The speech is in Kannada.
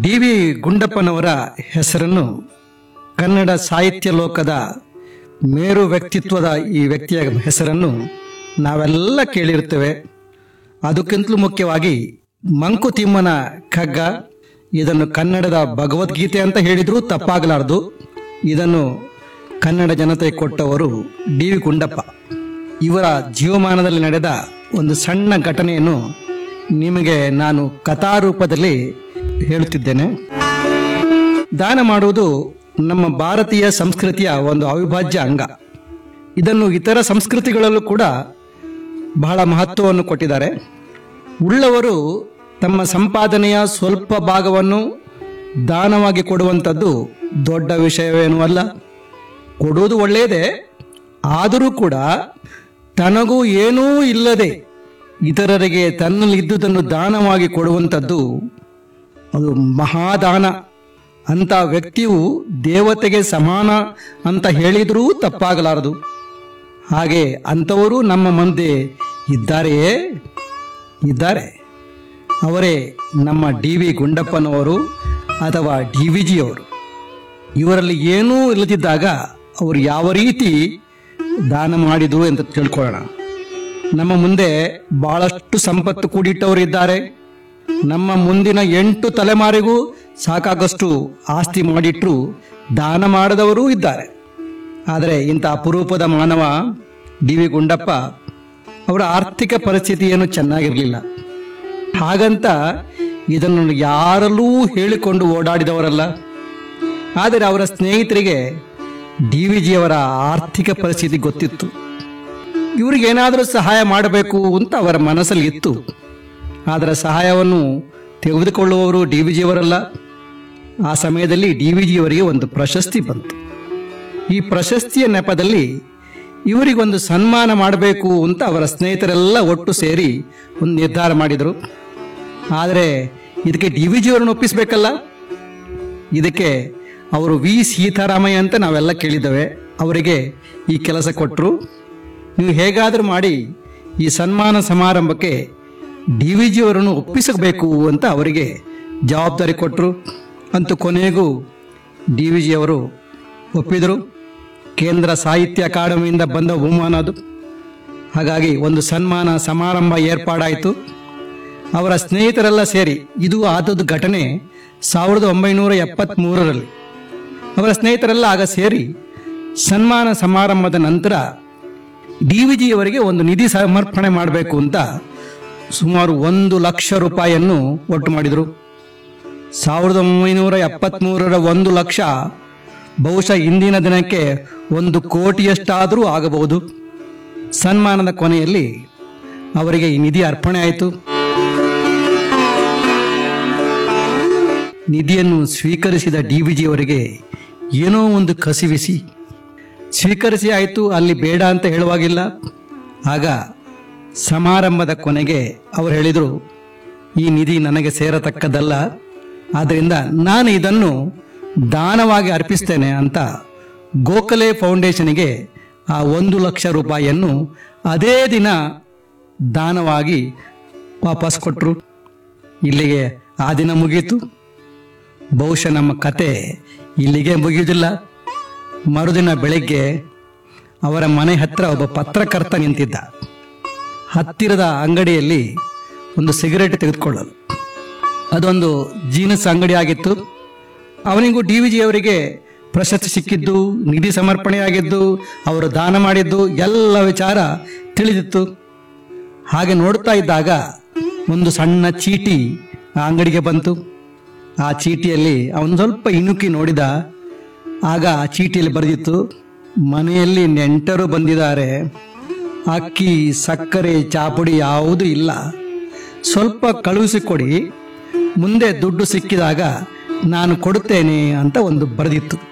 ಡಿ ವಿ ಗುಂಡಪ್ಪನವರ ಹೆಸರನ್ನು ಕನ್ನಡ ಸಾಹಿತ್ಯ ಲೋಕದ ಮೇರು ವ್ಯಕ್ತಿತ್ವದ ಈ ವ್ಯಕ್ತಿಯ ಹೆಸರನ್ನು ನಾವೆಲ್ಲ ಕೇಳಿರ್ತೇವೆ ಅದಕ್ಕಿಂತಲೂ ಮುಖ್ಯವಾಗಿ ಮಂಕುತಿಮ್ಮನ ಕಗ್ಗ ಇದನ್ನು ಕನ್ನಡದ ಭಗವದ್ಗೀತೆ ಅಂತ ಹೇಳಿದರೂ ತಪ್ಪಾಗಲಾರದು ಇದನ್ನು ಕನ್ನಡ ಜನತೆ ಕೊಟ್ಟವರು ಡಿ ವಿ ಗುಂಡಪ್ಪ ಇವರ ಜೀವಮಾನದಲ್ಲಿ ನಡೆದ ಒಂದು ಸಣ್ಣ ಘಟನೆಯನ್ನು ನಿಮಗೆ ನಾನು ಕಥಾರೂಪದಲ್ಲಿ ಹೇಳುತ್ತಿದ್ದೇನೆ ದಾನ ಮಾಡುವುದು ನಮ್ಮ ಭಾರತೀಯ ಸಂಸ್ಕೃತಿಯ ಒಂದು ಅವಿಭಾಜ್ಯ ಅಂಗ ಇದನ್ನು ಇತರ ಸಂಸ್ಕೃತಿಗಳಲ್ಲೂ ಕೂಡ ಬಹಳ ಮಹತ್ವವನ್ನು ಕೊಟ್ಟಿದ್ದಾರೆ ಉಳ್ಳವರು ತಮ್ಮ ಸಂಪಾದನೆಯ ಸ್ವಲ್ಪ ಭಾಗವನ್ನು ದಾನವಾಗಿ ಕೊಡುವಂಥದ್ದು ದೊಡ್ಡ ವಿಷಯವೇನೂ ಅಲ್ಲ ಕೊಡುವುದು ಒಳ್ಳೆಯದೇ ಆದರೂ ಕೂಡ ತನಗೂ ಏನೂ ಇಲ್ಲದೆ ಇತರರಿಗೆ ತನ್ನಲ್ಲಿದ್ದುದನ್ನು ದಾನವಾಗಿ ಕೊಡುವಂಥದ್ದು ಅದು ಮಹಾದಾನ ಅಂತ ವ್ಯಕ್ತಿಯು ದೇವತೆಗೆ ಸಮಾನ ಅಂತ ಹೇಳಿದರೂ ತಪ್ಪಾಗಲಾರದು ಹಾಗೆ ಅಂಥವರು ನಮ್ಮ ಮುಂದೆ ಇದ್ದಾರೆಯೇ ಇದ್ದಾರೆ ಅವರೇ ನಮ್ಮ ಡಿ ವಿ ಗುಂಡಪ್ಪನವರು ಅಥವಾ ಡಿ ವಿ ಜಿಯವರು ಇವರಲ್ಲಿ ಏನೂ ಇಲ್ಲದಿದ್ದಾಗ ಅವರು ಯಾವ ರೀತಿ ದಾನ ಮಾಡಿದರು ಅಂತ ತಿಳ್ಕೊಳ್ಳೋಣ ನಮ್ಮ ಮುಂದೆ ಬಹಳಷ್ಟು ಸಂಪತ್ತು ಕೂಡಿಟ್ಟವರು ಇದ್ದಾರೆ ನಮ್ಮ ಮುಂದಿನ ಎಂಟು ತಲೆಮಾರಿಗೂ ಸಾಕಾಗಷ್ಟು ಆಸ್ತಿ ಮಾಡಿಟ್ರು ದಾನ ಮಾಡದವರೂ ಇದ್ದಾರೆ ಆದರೆ ಇಂಥ ಅಪರೂಪದ ಮಾನವ ಡಿ ವಿ ಗುಂಡಪ್ಪ ಅವರ ಆರ್ಥಿಕ ಪರಿಸ್ಥಿತಿ ಏನು ಚೆನ್ನಾಗಿರಲಿಲ್ಲ ಹಾಗಂತ ಇದನ್ನು ಯಾರಲ್ಲೂ ಹೇಳಿಕೊಂಡು ಓಡಾಡಿದವರಲ್ಲ ಆದರೆ ಅವರ ಸ್ನೇಹಿತರಿಗೆ ಡಿ ವಿ ಜಿಯವರ ಆರ್ಥಿಕ ಪರಿಸ್ಥಿತಿ ಗೊತ್ತಿತ್ತು ಇವರಿಗೆ ಏನಾದರೂ ಸಹಾಯ ಮಾಡಬೇಕು ಅಂತ ಅವರ ಮನಸ್ಸಲ್ಲಿ ಇತ್ತು ಅದರ ಸಹಾಯವನ್ನು ತೆಗೆದುಕೊಳ್ಳುವವರು ಡಿ ವಿ ಜಿಯವರಲ್ಲ ಆ ಸಮಯದಲ್ಲಿ ಡಿ ವಿ ಜಿಯವರಿಗೆ ಒಂದು ಪ್ರಶಸ್ತಿ ಬಂತು ಈ ಪ್ರಶಸ್ತಿಯ ನೆಪದಲ್ಲಿ ಇವರಿಗೊಂದು ಸನ್ಮಾನ ಮಾಡಬೇಕು ಅಂತ ಅವರ ಸ್ನೇಹಿತರೆಲ್ಲ ಒಟ್ಟು ಸೇರಿ ಒಂದು ನಿರ್ಧಾರ ಮಾಡಿದರು ಆದರೆ ಇದಕ್ಕೆ ಡಿ ವಿ ಜಿಯವರನ್ನು ಒಪ್ಪಿಸಬೇಕಲ್ಲ ಇದಕ್ಕೆ ಅವರು ವಿ ಸೀತಾರಾಮಯ್ಯ ಅಂತ ನಾವೆಲ್ಲ ಕೇಳಿದ್ದೇವೆ ಅವರಿಗೆ ಈ ಕೆಲಸ ಕೊಟ್ಟರು ನೀವು ಹೇಗಾದರೂ ಮಾಡಿ ಈ ಸನ್ಮಾನ ಸಮಾರಂಭಕ್ಕೆ ಡಿ ವಿ ಜಿಯವರನ್ನು ಒಪ್ಪಿಸಬೇಕು ಅಂತ ಅವರಿಗೆ ಜವಾಬ್ದಾರಿ ಕೊಟ್ಟರು ಅಂತೂ ಕೊನೆಗೂ ಡಿ ವಿ ಜಿಯವರು ಒಪ್ಪಿದರು ಕೇಂದ್ರ ಸಾಹಿತ್ಯ ಅಕಾಡೆಮಿಯಿಂದ ಬಂದ ಬಹುಮಾನ ಅದು ಹಾಗಾಗಿ ಒಂದು ಸನ್ಮಾನ ಸಮಾರಂಭ ಏರ್ಪಾಡಾಯಿತು ಅವರ ಸ್ನೇಹಿತರೆಲ್ಲ ಸೇರಿ ಇದು ಆದದ್ದು ಘಟನೆ ಸಾವಿರದ ಒಂಬೈನೂರ ಎಪ್ಪತ್ತ್ಮೂರರಲ್ಲಿ ಅವರ ಸ್ನೇಹಿತರೆಲ್ಲ ಆಗ ಸೇರಿ ಸನ್ಮಾನ ಸಮಾರಂಭದ ನಂತರ ಡಿ ವಿ ಜಿಯವರಿಗೆ ಒಂದು ನಿಧಿ ಸಮರ್ಪಣೆ ಮಾಡಬೇಕು ಅಂತ ಸುಮಾರು ಒಂದು ಲಕ್ಷ ರೂಪಾಯಿಯನ್ನು ಒಟ್ಟು ಮಾಡಿದರು ಸಾವಿರದ ಒಂಬೈನೂರ ಎಪ್ಪತ್ತ್ಮೂರರ ಒಂದು ಲಕ್ಷ ಬಹುಶಃ ಇಂದಿನ ದಿನಕ್ಕೆ ಒಂದು ಕೋಟಿಯಷ್ಟಾದರೂ ಆಗಬಹುದು ಸನ್ಮಾನದ ಕೊನೆಯಲ್ಲಿ ಅವರಿಗೆ ಈ ನಿಧಿ ಅರ್ಪಣೆ ಆಯಿತು ನಿಧಿಯನ್ನು ಸ್ವೀಕರಿಸಿದ ಡಿ ವಿ ಜಿಯವರಿಗೆ ಏನೋ ಒಂದು ಕಸಿವಿಸಿ ಸ್ವೀಕರಿಸಿ ಆಯಿತು ಅಲ್ಲಿ ಬೇಡ ಅಂತ ಹೇಳುವಾಗಿಲ್ಲ ಆಗ ಸಮಾರಂಭದ ಕೊನೆಗೆ ಅವರು ಹೇಳಿದರು ಈ ನಿಧಿ ನನಗೆ ಸೇರತಕ್ಕದ್ದಲ್ಲ ಆದ್ದರಿಂದ ನಾನು ಇದನ್ನು ದಾನವಾಗಿ ಅರ್ಪಿಸ್ತೇನೆ ಅಂತ ಗೋಖಲೆ ಫೌಂಡೇಶನ್ಗೆ ಆ ಒಂದು ಲಕ್ಷ ರೂಪಾಯಿಯನ್ನು ಅದೇ ದಿನ ದಾನವಾಗಿ ವಾಪಸ್ ಕೊಟ್ಟರು ಇಲ್ಲಿಗೆ ಆ ದಿನ ಮುಗೀತು ಬಹುಶಃ ನಮ್ಮ ಕತೆ ಇಲ್ಲಿಗೆ ಮುಗಿಯುವುದಿಲ್ಲ ಮರುದಿನ ಬೆಳಗ್ಗೆ ಅವರ ಮನೆ ಹತ್ರ ಒಬ್ಬ ಪತ್ರಕರ್ತ ನಿಂತಿದ್ದ ಹತ್ತಿರದ ಅಂಗಡಿಯಲ್ಲಿ ಒಂದು ಸಿಗರೇಟ್ ತೆಗೆದುಕೊಳ್ಳಲು ಅದೊಂದು ಜೀನಸ್ ಅಂಗಡಿ ಆಗಿತ್ತು ಅವನಿಗೂ ಡಿ ವಿ ಜಿಯವರಿಗೆ ಪ್ರಶಸ್ತಿ ಸಿಕ್ಕಿದ್ದು ನಿಧಿ ಸಮರ್ಪಣೆಯಾಗಿದ್ದು ಅವರು ದಾನ ಮಾಡಿದ್ದು ಎಲ್ಲ ವಿಚಾರ ತಿಳಿದಿತ್ತು ಹಾಗೆ ನೋಡ್ತಾ ಇದ್ದಾಗ ಒಂದು ಸಣ್ಣ ಚೀಟಿ ಆ ಅಂಗಡಿಗೆ ಬಂತು ಆ ಚೀಟಿಯಲ್ಲಿ ಅವನು ಸ್ವಲ್ಪ ಇಣುಕಿ ನೋಡಿದ ಆಗ ಆ ಚೀಟಿಯಲ್ಲಿ ಬರೆದಿತ್ತು ಮನೆಯಲ್ಲಿ ನೆಂಟರು ಬಂದಿದ್ದಾರೆ ಅಕ್ಕಿ ಸಕ್ಕರೆ ಚಾಪುಡಿ ಯಾವುದೂ ಇಲ್ಲ ಸ್ವಲ್ಪ ಕಳುಹಿಸಿಕೊಡಿ ಮುಂದೆ ದುಡ್ಡು ಸಿಕ್ಕಿದಾಗ ನಾನು ಕೊಡುತ್ತೇನೆ ಅಂತ ಒಂದು ಬರೆದಿತ್ತು